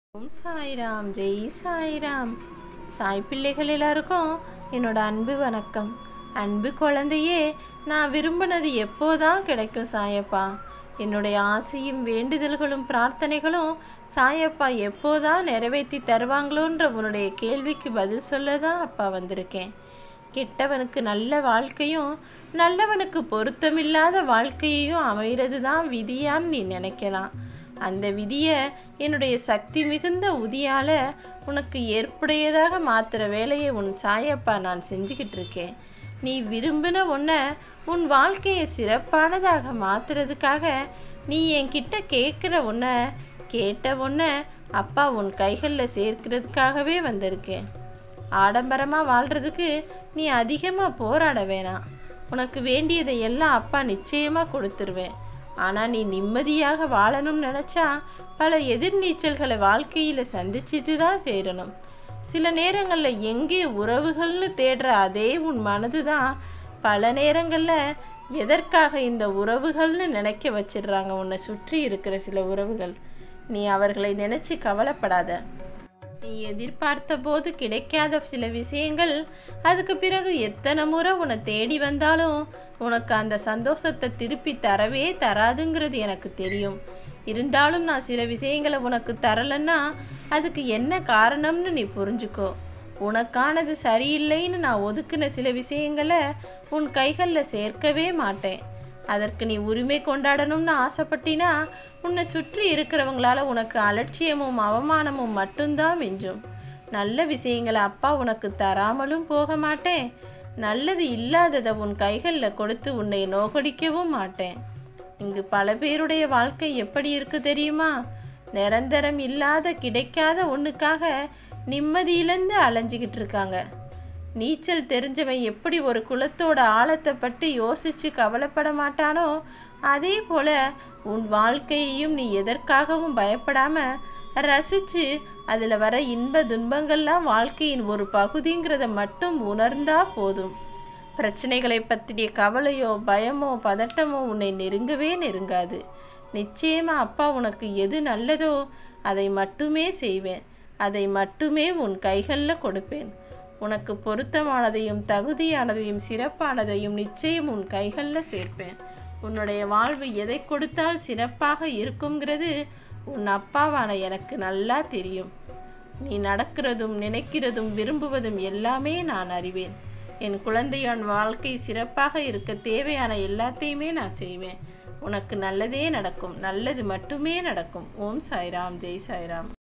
ஓம் சாய்ராம் ஜெய் சாய்ராம் சாய் பிள்ளைகள் எல்லாருக்கும் என்னோட அன்பு வணக்கம் அன்பு குழந்தையே நான் விரும்பினது எப்போதான் கிடைக்கும் சாயப்பா என்னுடைய ஆசையும் வேண்டுதல்களும் பிரார்த்தனைகளும் சாயப்பா எப்போதான் நிறைவேற்றி தருவாங்களோன்ற உன்னுடைய கேள்விக்கு பதில் சொல்ல தான் அப்பா வந்திருக்கேன் கெட்டவனுக்கு நல்ல வாழ்க்கையும் நல்லவனுக்கு பொருத்தமில்லாத வாழ்க்கையையும் அமைகிறது தான் விதியான்னு நீ நினைக்கலாம் அந்த விதியை என்னுடைய சக்தி மிகுந்த உதியால் உனக்கு ஏற்புடையதாக மாற்றுற வேலையை உன் சாயப்பா நான் செஞ்சுக்கிட்டு இருக்கேன் நீ விரும்பின ஒன்றை உன் வாழ்க்கையை சிறப்பானதாக மாற்றுறதுக்காக நீ என்கிட்ட கேட்குற ஒன்றை கேட்ட ஒன்றை அப்பா உன் கைகளில் சேர்க்கிறதுக்காகவே வந்திருக்கேன் ஆடம்பரமாக வாழ்கிறதுக்கு நீ அதிகமாக போராட வேணாம் உனக்கு வேண்டியதை எல்லாம் அப்பா நிச்சயமாக கொடுத்துருவேன் ஆனால் நீ நிம்மதியாக வாழணும்னு நினச்சா பல எதிர்நீச்சல்களை வாழ்க்கையில் சந்திச்சுட்டு தான் தேரணும் சில நேரங்களில் எங்கே உறவுகள்னு தேடுற அதே உன் மனது தான் பல நேரங்களில் எதற்காக இந்த உறவுகள்னு நினைக்க வச்சிடுறாங்க உன்னை சுற்றி இருக்கிற சில உறவுகள் நீ அவர்களை நினச்சி கவலைப்படாத நீ எதிர்பார்த்த போது கிடைக்காத சில விஷயங்கள் அதுக்கு பிறகு எத்தனை முறை உன்னை தேடி வந்தாலும் உனக்கு அந்த சந்தோஷத்தை திருப்பி தரவே தராதுங்கிறது எனக்கு தெரியும் இருந்தாலும் நான் சில விஷயங்களை உனக்கு தரலைன்னா அதுக்கு என்ன காரணம்னு நீ புரிஞ்சுக்கோ உனக்கானது சரியில்லைன்னு நான் ஒதுக்கின சில விஷயங்களை உன் கைகளில் சேர்க்கவே மாட்டேன் அதற்கு நீ உரிமை கொண்டாடணும்னு ஆசைப்பட்டினா உன்னை சுற்றி இருக்கிறவங்களால உனக்கு அலட்சியமும் அவமானமும் மட்டும்தான் மிஞ்சும் நல்ல விஷயங்களை அப்பா உனக்கு தராமலும் போக மாட்டேன் நல்லது இல்லாததை உன் கைகளில் கொடுத்து உன்னை நோகடிக்கவும் மாட்டேன் இங்கு பல பேருடைய வாழ்க்கை எப்படி இருக்கு தெரியுமா நிரந்தரம் இல்லாத கிடைக்காத ஒன்றுக்காக நிம்மதி இழந்து அலைஞ்சிக்கிட்டு இருக்காங்க நீச்சல் தெரிஞ்சவன் எப்படி ஒரு குளத்தோட ஆழத்தை பற்றி யோசிச்சு கவலைப்பட மாட்டானோ அதே போல உன் வாழ்க்கையையும் நீ எதற்காகவும் பயப்படாம ரசிச்சு அதில் வர இன்ப துன்பங்கள்லாம் வாழ்க்கையின் ஒரு பகுதிங்கிறத மட்டும் உணர்ந்தா போதும் பிரச்சனைகளை பற்றிய கவலையோ பயமோ பதட்டமோ உன்னை நெருங்கவே நெருங்காது நிச்சயமா அப்பா உனக்கு எது நல்லதோ அதை மட்டுமே செய்வேன் அதை மட்டுமே உன் கைகளில் கொடுப்பேன் உனக்கு பொருத்தமானதையும் தகுதியானதையும் சிறப்பானதையும் நிச்சயம் உன் கைகளில் சேர்ப்பேன் உன்னுடைய வாழ்வு எதை கொடுத்தால் சிறப்பாக இருக்குங்கிறது உன் அப்பாவான எனக்கு நல்லா தெரியும் நீ நடக்கிறதும் நினைக்கிறதும் விரும்புவதும் எல்லாமே நான் அறிவேன் என் குழந்தையான் வாழ்க்கை சிறப்பாக இருக்க தேவையான எல்லாத்தையுமே நான் செய்வேன் உனக்கு நல்லதே நடக்கும் நல்லது மட்டுமே நடக்கும் ஓம் சாய்ராம் ஜெய் சாய்ராம்